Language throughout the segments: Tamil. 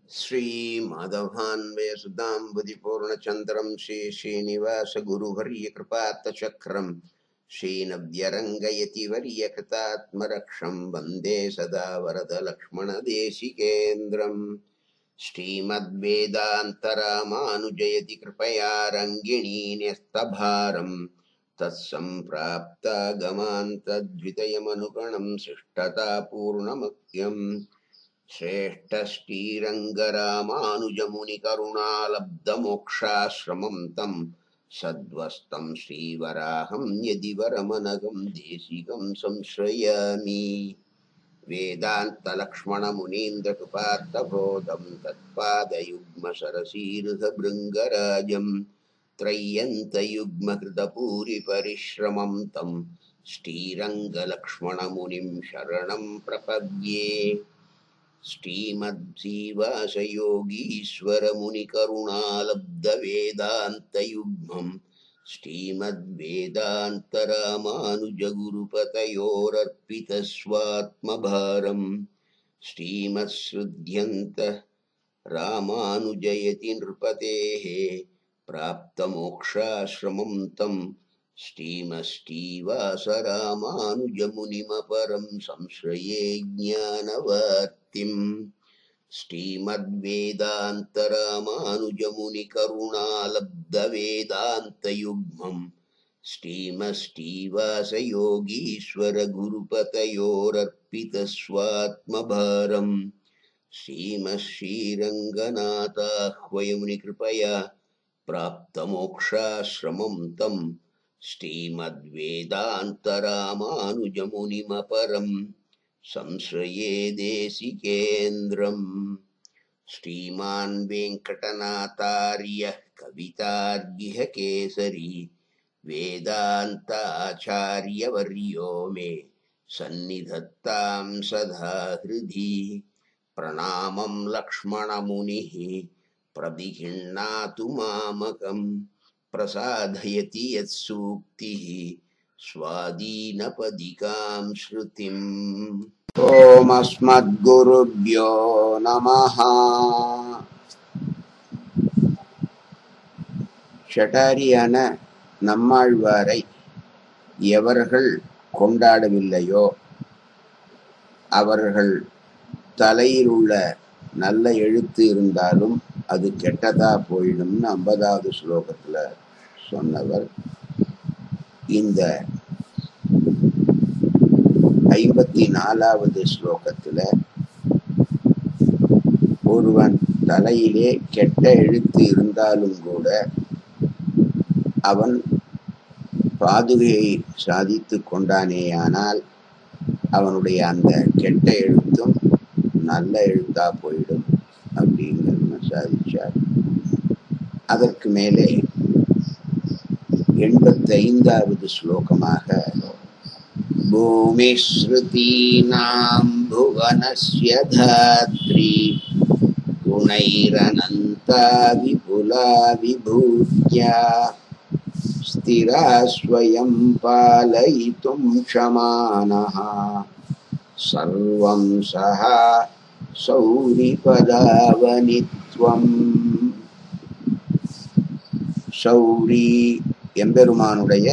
श्रीमाधवान्वयसुताम्बुधिपूर्णचन्द्रं श्रीश्रीनिवासगुरुवर्यकृपात्तचक्रं श्रीनव्यरङ्गयति वर्यकृतात्मरक्षं वन्दे सदा वरदलक्ष्मणदेशिकेन्द्रम् श्रीमद्वेदान्तरामानुजयति कृपया रङ्गिणी न्यस्तभारम् तत्सम्प्राप्तागमान्तद्वितयमनुगणं शिष्टतापूर्णमत्यम् श्रेष्ठश्रीरङ्गरामानुजमुनिकरुणालब्धमोक्षाश्रमं तं सद्वस्तं श्रीवराहं यदि वरमनघं देशिकं संश्रयामि वेदान्तलक्ष्मणमुनीन्द्रकृपात्तबोधं तत्पादयुग्मसरसीरुधभृङ्गराजं त्रय्यन्तयुग्मकृतपूरिपरिश्रमं तं श्रीरङ्गलक्ष्मणमुनिं शरणं प्रपद्ये श्रीमद्जीवासयोगीश्वरमुनिकरुणालब्धवेदान्तयुग्मम् श्रीमद्वेदान्तरामानुजगुरुपतयोरर्पितस्वात्मभारम् श्रीमत्सृध्यन्त रामानुजयति नृपतेः प्राप्तमोक्षाश्रमं तं श्रीमश्रीवासरामानुजमुनिमपरं संश्रये ज्ञानवर्तिम् श्रीमद्वेदान्तरामानुजमुनिकरुणालब्धवेदान्तयुग्मम् श्रीमश्रीवासयोगीश्वरगुरुपतयोरर्पितस्वात्मभारम् श्रीमश्रीरङ्गनाथाह्वयमुनिकृपया प्राप्तमोक्षाश्रमं तं श्रीमद्वेदान्तरामानुजमुनिमपरं संश्रये देशिकेन्द्रम् श्रीमान् वेङ्कटनाथार्यः कवितार्गिह केसरी वेदान्ताचार्यवर्यो मे सन्निधत्तां सदा हृदि प्रणामं लक्ष्मणमुनिः प्रदिहिण्णातु मामकं प्रसादयति यत्सूक्तिः स्वादीनपदिकां श्रुतिम् ॐ अस्मद्गुरुभ्यो नमः ஷட்டாரியான நம்மாழ்வாரை எவர்கள் கொண்டாடவில்லையோ அவர்கள் தலையில் உள்ள நல்ல எழுத்து இருந்தாலும் அது கெட்டதா போயிடும்னு ஐம்பதாவது ஸ்லோகத்துல சொன்னவர் இந்த ஐம்பத்தி நாலாவது ஸ்லோகத்துல ஒருவன் தலையிலே கெட்ட எழுத்து இருந்தாலும் கூட அவன் பாதுகையை சாதித்து கொண்டானேயானால் அவனுடைய அந்த கெட்ட எழுத்தும் நல்ல எழுத்தா போயிடும் அப்படிங்கிறது சாதிச்சார் அதற்கு மேலே எண்பத்தி ஐந்தாவது ஸ்லோகமாக பூமிஸ்ருதீனாம் புவனஸ்ய தாத்ரி गुणैरनन्ता विपुला विभूत्या स्थिरा स्वयं पालयितुं क्षमानः सर्वं सः சௌரிபதாவனித்வம் சௌரி எம்பெருமானுடைய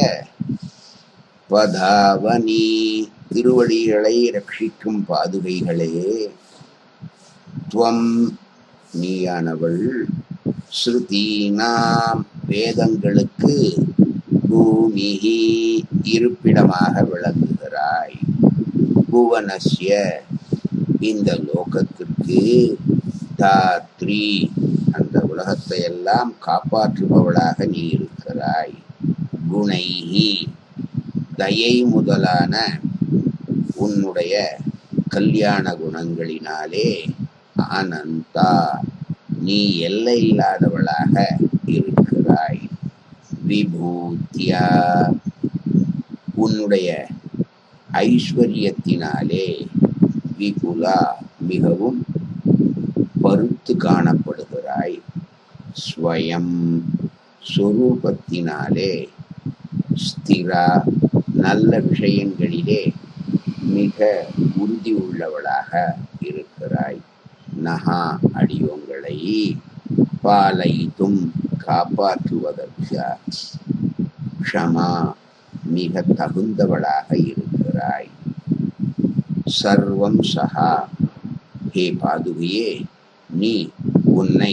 பதாவனி திருவடிகளை ரட்சிக்கும் பாதுகைகளே துவம் நீயானவள் ஸ்ருதீனாம் வேதங்களுக்கு பூமிகி இருப்பிடமாக விளங்குகிறாய் புவனஸ்ய இந்த லோகத்திற்கு தாத்ரி அந்த உலகத்தை எல்லாம் காப்பாற்றுபவளாக நீ இருக்கிறாய் குணைஹி தயை முதலான உன்னுடைய கல்யாண குணங்களினாலே அனந்தா நீ எல்லை இல்லாதவளாக இருக்கிறாய் விபூத்தியா உன்னுடைய ஐஸ்வர்யத்தினாலே விபுலா மிகவும் பருத்து காணப்படுகிறாய் ஸ்வயம் சொரூபத்தினாலே ஸ்திரா நல்ல விஷயங்களிலே மிக உறுதி உள்ளவளாக இருக்கிறாய் நகா அடியோங்களை பாலைத்தும் காப்பாற்றுவதற்கு க்ஷமா மிக தகுந்தவளாக இருக்கிறாய் சர்வம் சகா ஹே பாதுகையே நீ உன்னை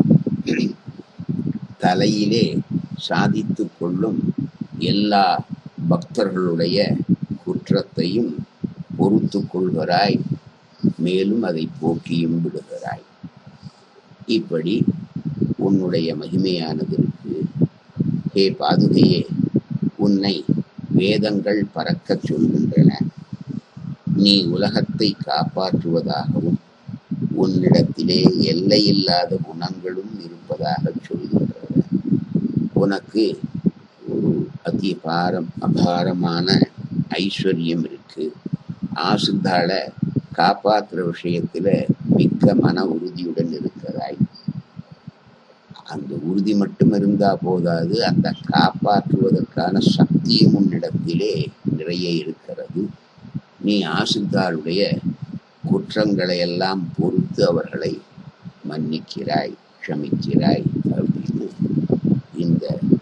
தலையிலே சாதித்துக் கொள்ளும் எல்லா பக்தர்களுடைய குற்றத்தையும் பொறுத்து கொள்கிறாய் மேலும் அதை போக்கியும் விடுகிறாய் இப்படி உன்னுடைய மகிமையானதற்கு ஹே பாதுகையே உன்னை வேதங்கள் பறக்கச் சொல்கின்றன நீ உலகத்தை காப்பாற்றுவதாகவும் உன்னிடத்திலே எல்லையில்லாத குணங்களும் இருப்பதாக சொல்கின்றன உனக்கு ஒரு அதி பாரம் அபாரமான ஐஸ்வர்யம் இருக்கு ஆசுந்தால காப்பாற்றுற விஷயத்துல மிக்க மன உறுதியுடன் இருக்கிறாய் அந்த உறுதி மட்டும் இருந்தா போதாது அந்த காப்பாற்றுவதற்கான சக்தியும் உன்னிடத்திலே நிறைய இருக்கிறது நீ ஆசிர்தாருடைய குற்றங்களை எல்லாம் பொறுத்து அவர்களை மன்னிக்கிறாய் க்ஷமிக்கிறாய் அப்படின்னு இந்த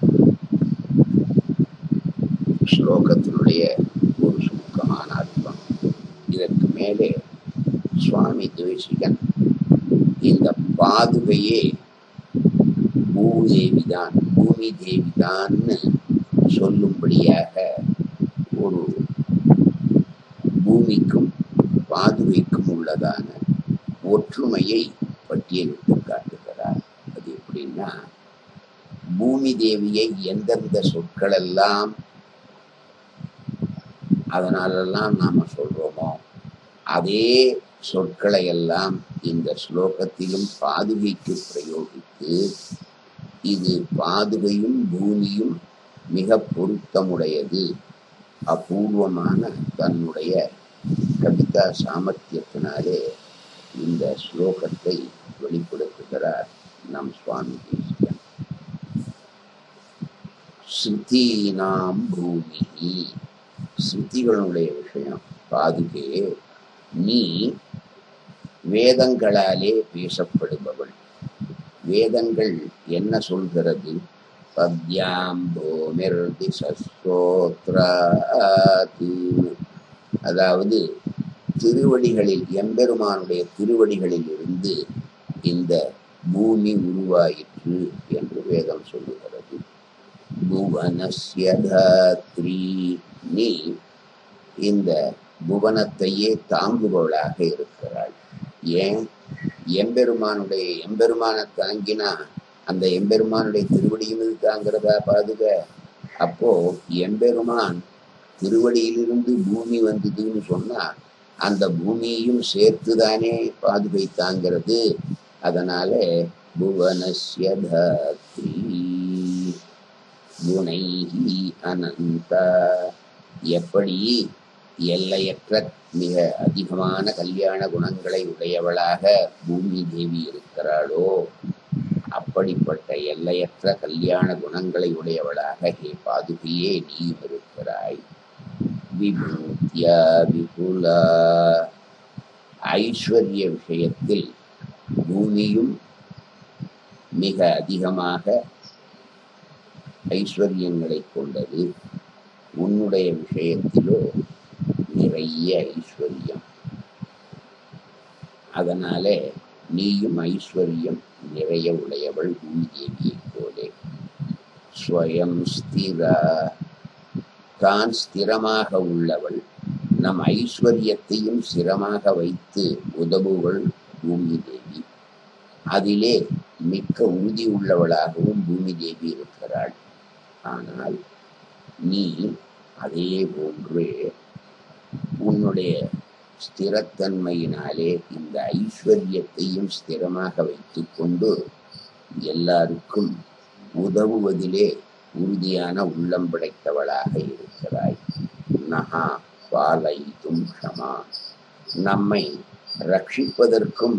ஸ்லோகத்தினுடைய ஒரு சுருக்கமான அர்த்தம் இதற்கு மேலே சுவாமி தேசிகன் இந்த பாதுகையே பூதேவிதான் பூமி தேவிதான்னு சொல்லும்படியாக ஒரு பூமிக்கும் பாதுகைக்கும் உள்ளதான ஒற்றுமையை பட்டியலிட்டு காட்டுகிறார் அது எப்படின்னா பூமி தேவியை எந்தெந்த சொற்களெல்லாம் அதனாலெல்லாம் நாம சொல்றோமோ அதே சொற்களை எல்லாம் இந்த ஸ்லோகத்திலும் பாதுகைக்கு பிரயோகித்து இது பாதுகையும் பூமியும் மிக பொருத்தமுடையது அபூர்வமான தன்னுடைய கவிதா சாமர்த்தியத்தினாலே இந்த ஸ்லோகத்தை வெளிப்படுத்துகிறார் நம் சுவாமி தேசிகன் ஸ்ருதீனாம் பூமி ஸ்ருதிகளுடைய விஷயம் பாதுகே நீ வேதங்களாலே பேசப்படுபவள் வேதங்கள் என்ன சொல்கிறது பத்யாம்போமிர்தி சஸ்தோத்ராதி அதாவது திருவடிகளில் எம்பெருமானுடைய திருவடிகளில் இருந்து இந்த பூமி உருவாயிற்று என்று வேதம் சொல்லுகிறது புவனஸ்ய தாத்ரி நீ இந்த புவனத்தையே தாங்குபவளாக இருக்கிறாள் ஏன் எம்பெருமானுடைய எம்பெருமான தாங்கினா அந்த எம்பெருமானுடைய திருவடியும் இது தாங்கிறதா பாதுக அப்போ எம்பெருமான் திருவடியிலிருந்து பூமி வந்ததுன்னு சொன்னா அந்த பூமியையும் சேர்த்துதானே பாதுகை தாங்கிறது அதனால புவனஸ்ய தாத்ரி குணைஹி அனந்த எப்படி எல்லையற்ற மிக அதிகமான கல்யாண குணங்களை உடையவளாக பூமி தேவி இருக்கிறாளோ அப்படிப்பட்ட எல்லையற்ற கல்யாண குணங்களை உடையவளாக ஹே பாதுகையே நீயும் இருக்கிறாய் விபூத்யா விபுலா ஐஸ்வர்ய விஷயத்தில் பூமியும் மிக அதிகமாக ஐஸ்வர்யங்களை கொண்டது உன்னுடைய விஷயத்திலோ நிறைய ஐஸ்வர்யம் அதனால நீயும் ஐஸ்வர்யம் நிறைய உடையவள் பூமிதேவியைப் போலே ஸ்வயம் ஸ்திரா தான் ஸ்திரமாக உள்ளவள் நம் ஐஸ்வர்யத்தையும் ஸ்திரமாக வைத்து உதவுவள் பூமி தேவி அதிலே மிக்க உறுதி உள்ளவளாகவும் பூமி தேவி இருக்கிறாள் ஆனால் நீ அதே போன்று உன்னுடைய ஸ்திரத்தன்மையினாலே இந்த ஐஸ்வர்யத்தையும் ஸ்திரமாக வைத்துக்கொண்டு எல்லாருக்கும் உதவுவதிலே உறுதியான உள்ளம் படைத்தவளாக இருக்கிறாய் நகா பாலைத்தும் க்ஷமா நம்மை ரட்சிப்பதற்கும்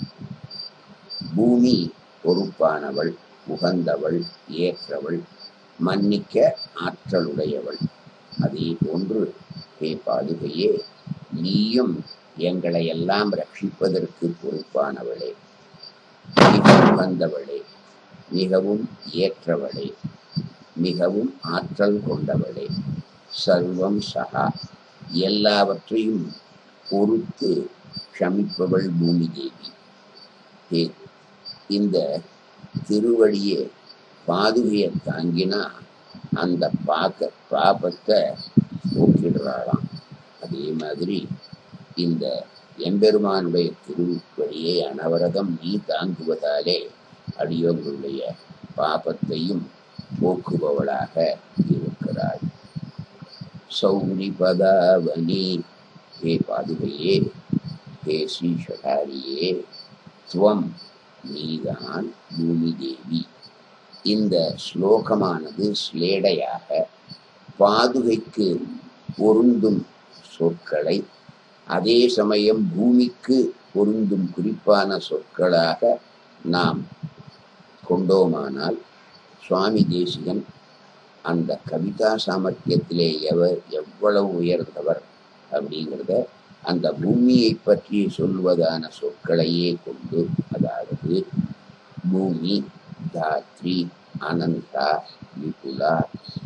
பூமி பொறுப்பானவள் உகந்தவள் ஏற்றவள் மன்னிக்க ஆற்றலுடையவள் அதே போன்று ஹே பாதுகையே நீயும் எங்களை எல்லாம் ரட்சிப்பதற்கு பொறுப்பானவளே மிகவும் வந்தவளே மிகவும் ஏற்றவளே மிகவும் ஆற்றல் கொண்டவளே சர்வம் சகா எல்லாவற்றையும் பொறுத்து க்ஷமிப்பவள் பூமி தேவி ஏ, இந்த திருவடியை பாதுகையை தாங்கினா அந்த பாக்க பாபத்தை போக்கிடுறாளாம் அதே மாதிரி இந்த எம்பெருமானுடைய திருவடியை அனவரதம் நீ தாங்குவதாலே அடியோர்களுடைய பாபத்தையும் போக்குபவளாக இருக்கிறாள் சௌரி பதாவனி ஹே பாதுகையே ஹே ஸ்ரீ ஷடாரியே துவம் நீதான் பூமி தேவி இந்த ஸ்லோகமானது ஸ்லேடையாக பாதுகைக்கு பொருந்தும் சொற்களை அதே சமயம் பூமிக்கு பொருந்தும் குறிப்பான சொற்களாக நாம் கொண்டோமானால் சுவாமி தேசிகன் அந்த கவிதா சாமர்த்தியத்திலே எவர் எவ்வளவு உயர்ந்தவர் அப்படிங்கிறத அந்த பூமியை பற்றி சொல்வதான சொற்களையே கொண்டு அதாவது பூமி தாத்ரி அனந்தா விபுலா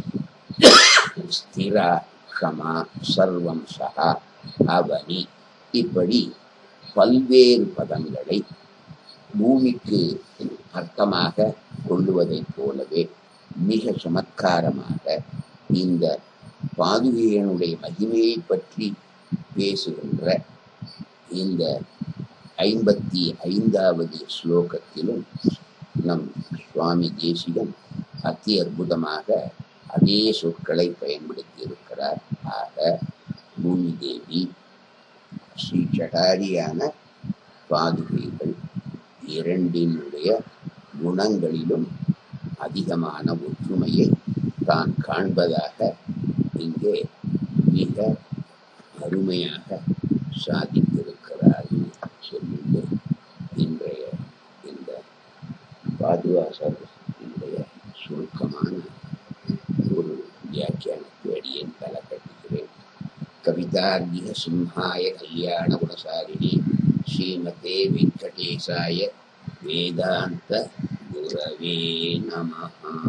ஸ்திரா க்ஷமா சர்வம் சகா அவனி இப்படி பல்வேறு பதங்களை பூமிக்கு அர்த்தமாக கொள்ளுவதைப் போலவே மிக சமத்காரமாக இந்த பாதுகையனுடைய மகிமையை பற்றி பேசுகின்ற இந்த ஐம்பத்தி ஐந்தாவது ஸ்லோகத்திலும் நம் சுவாமி தேசிகன் அத்தி அற்புதமாக அதே சொற்களை பயன்படுத்தி இருக்கிறார் ஆக பூமி தேவி ஸ்ரீ ஜடாரியான பாதுகைகள் இரண்டினுடைய குணங்களிலும் அதிகமான ஒற்றுமையை தான் காண்பதாக இங்கே மிக அருமையாக சாதித்திருக்கிறார்கள் சொல்லிட்டு இன்றைய இந்த பாதுகாசர் இன்றைய சுருக்கமான ஒரு வியாக்கியானத்தை அடியேன் தலை கட்டுகிறேன் கவிதார்கிக சிம்ஹாய கல்யாண குணசாரிணி ஸ்ரீமதே வெங்கடேசாய வேதாந்த குரவே நமஹா